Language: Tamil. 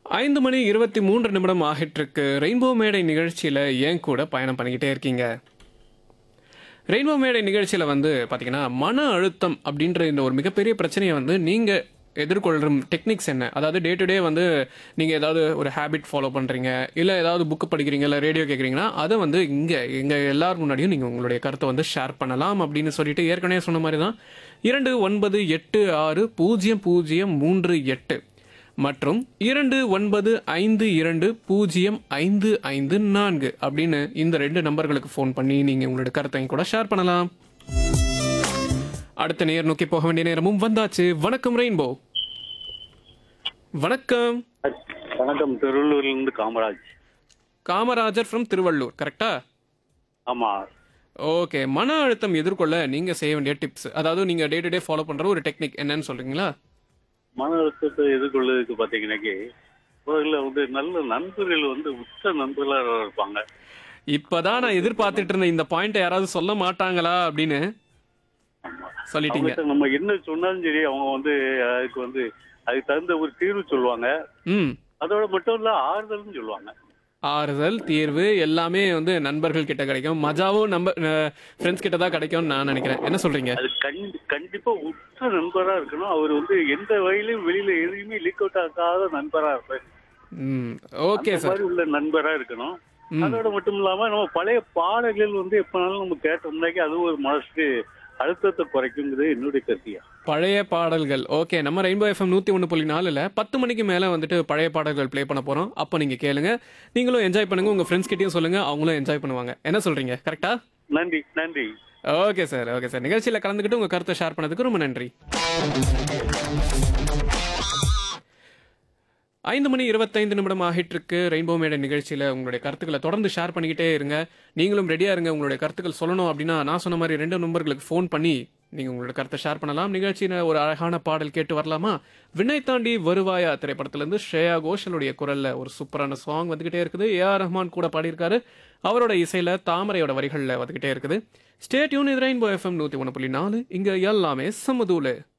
ஐந்து மணி இருபத்தி மூன்று நிமிடம் ஆகிட்டிருக்கு ரெயின்போ மேடை நிகழ்ச்சியில் ஏன் கூட பயணம் பண்ணிக்கிட்டே இருக்கீங்க ரெயின்போ மேடை நிகழ்ச்சியில் வந்து பார்த்தீங்கன்னா மன அழுத்தம் அப்படின்ற இந்த ஒரு மிகப்பெரிய பிரச்சனையை வந்து நீங்கள் எதிர்கொள்ளும் டெக்னிக்ஸ் என்ன அதாவது டே டு டே வந்து நீங்கள் ஏதாவது ஒரு ஹேபிட் ஃபாலோ பண்ணுறீங்க இல்லை ஏதாவது புக்கு படிக்கிறீங்க இல்லை ரேடியோ கேட்குறீங்கன்னா அதை வந்து இங்கே எங்கள் எல்லார் முன்னாடியும் நீங்கள் உங்களுடைய கருத்தை வந்து ஷேர் பண்ணலாம் அப்படின்னு சொல்லிட்டு ஏற்கனவே சொன்ன மாதிரி தான் இரண்டு ஒன்பது எட்டு ஆறு பூஜ்ஜியம் பூஜ்ஜியம் மூன்று எட்டு மற்றும் இரண்டு ஒன்பது ஐந்து இரண்டு பூஜ்ஜியம் ஐந்து ஐந்து நான்கு அப்படின்னு இந்த ரெண்டு நம்பர்களுக்கு ஃபோன் பண்ணி நீங்கள் உங்களோட கருத்தையும் கூட ஷேர் பண்ணலாம் அடுத்த நேர் நோக்கி போக வேண்டிய நேரமும் வந்தாச்சு வணக்கம் ரெயின்போ வணக்கம் வணக்கம் திருவள்ளூர்ல இருந்து காமராஜ் காமராஜர் ஃப்ரம் திருவள்ளூர் கரெக்டா ஆமா ஓகே மன அழுத்தம் எதிர்கொள்ள நீங்கள் செய்ய வேண்டிய டிப்ஸ் அதாவது நீங்கள் டே டு டே ஃபாலோ பண்ணுற ஒரு டெக்னிக் என்னன்னு சொல்றீங்களா மன அழுத்தத்தை எதிர்கொள்வதற்கு பாத்தீங்கன்னாக்கி முதல்ல வந்து நல்ல நண்பர்கள் வந்து உச்ச நண்பர்களாக இருப்பாங்க இப்பதான் நான் எதிர்பார்த்துட்டு இருந்த இந்த பாயிண்ட் யாராவது சொல்ல மாட்டாங்களா அப்படின்னு சொல்லிட்டீங்க அவங்ககிட்ட நம்ம என்ன சொன்னாலும் சரி அவங்க வந்து அதுக்கு வந்து அதுக்கு தகுந்த ஒரு தீர்வு சொல்லுவாங்க ம் அதோட மட்டும் இல்ல ஆறுதல்னு சொல்லுவாங்க ஆறுதல் தீர்வு எல்லாமே வந்து நண்பர்கள் கிட்ட கிடைக்கும் மஜாவும் நம்ம ஃப்ரெண்ட்ஸ் கிட்ட தான் கிடைக்கும்னு நான் நினைக்கிறேன் என்ன சொல்றீங்க அது கண்டி கண்டிப்பா உச்ச நண்பரா இருக்கணும் அவர் வந்து எந்த வகையிலும் வெளியில எதுவுமே லீக் அவுட் ஆகாத நண்பரா இருப்பார் ம் ஓகே அந்த சார் மாதிரி உள்ள நண்பரா இருக்கணும் ம் அதோட மட்டும் இல்லாம நம்ம பழைய பாடல்கள் வந்து எப்பனாலும் நம்ம கேட்டோம்னாக்கி அதுவும் ஒரு மனசுக்கு அழுத்தத்தை குறைக்குங்கிறது என்னுடைய கருத்தியா பழைய பாடல்கள் ஓகே நம்ம ரெயின்போ எஃப்எம் நூற்றி ஒன்று புள்ளி நாலில் பத்து மணிக்கு மேலே வந்துட்டு பழைய பாடல்கள் ப்ளே பண்ண போகிறோம் அப்போ நீங்கள் கேளுங்க நீங்களும் என்ஜாய் பண்ணுங்க உங்கள் ஃப்ரெண்ட்ஸ் கிட்டயும் சொல்லுங்க அவங்களும் என்ஜாய் பண்ணுவாங்க என்ன சொல்றீங்க கரெக்டா நன்றி நன்றி ஓகே சார் ஓகே சார் நிகழ்ச்சியில் கலந்துக்கிட்டு உங்கள் கருத்தை ஷேர் பண்ணதுக்கு ரொம்ப நன்றி ஐந்து மணி இருபத்தைந்து நிமிடம் ஆகிட்டு இருக்கு ரெயின்போ மேடை நிகழ்ச்சியில் உங்களுடைய கருத்துக்களை தொடர்ந்து ஷேர் பண்ணிக்கிட்டே இருங்க நீங்களும் ரெடியாக இருங்க உங்களுடைய கருத்துக்கள் சொல்லணும் அப்படின்னா நான் சொன்ன மாதிரி ரெண்டு நம்பர்களுக்கு ஃபோன் பண்ணி நீங்கள் உங்களோட கருத்தை ஷேர் பண்ணலாம் நிகழ்ச்சியில் ஒரு அழகான பாடல் கேட்டு வரலாமா விண்ணை தாண்டி வருவாயா திரைப்படத்திலேருந்து ஸ்ரேயா கோஷலுடைய குரலில் ஒரு சூப்பரான சாங் வந்துக்கிட்டே இருக்குது ஏஆர் ரஹ்மான் கூட பாடியிருக்காரு அவரோட இசையில் தாமரையோட வரிகளில் வந்துக்கிட்டே இருக்குது ஸ்டேட்யூன் இது ரெயின்போ எஃப்எம் நூற்றி ஒன்று புள்ளி நாலு இங்கே எல்லாமே சமதூலு